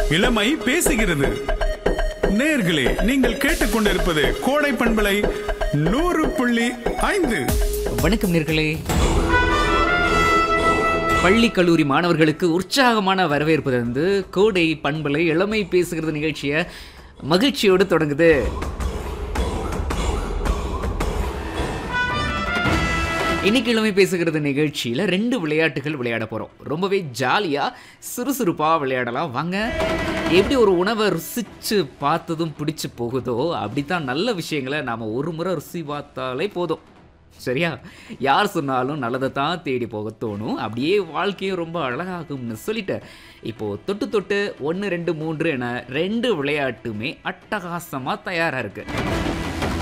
இளமை பேசுகிறது நேர்களே நீங்கள் கேட்டுக்கொண்டிருப்பது கோடை பண்பலை நூறு புள்ளி ஐந்து வணக்கம் நேர்களே பள்ளி கல்லூரி மாணவர்களுக்கு உற்சாகமான வரவேற்பு வந்து கோடை பண்பலை இளமை பேசுகிறது நிகழ்ச்சியை மகிழ்ச்சியோடு தொடங்குது இன்னைக்கு இளமை பேசுகிறது நிகழ்ச்சியில் ரெண்டு விளையாட்டுகள் விளையாட போகிறோம் ரொம்பவே ஜாலியாக சுறுசுறுப்பாக விளையாடலாம் வாங்க எப்படி ஒரு உணவை ருசிச்சு பார்த்ததும் பிடிச்சு போகுதோ அப்படித்தான் நல்ல விஷயங்களை நாம் ஒரு முறை ருசி பார்த்தாலே போதும் சரியா யார் சொன்னாலும் நல்லதை தான் தேடி போக தோணும் அப்படியே வாழ்க்கையும் ரொம்ப அழகாகும்னு சொல்லிட்டு இப்போது தொட்டு தொட்டு ஒன்று ரெண்டு மூன்று என ரெண்டு விளையாட்டுமே அட்டகாசமாக தயாராக இருக்குது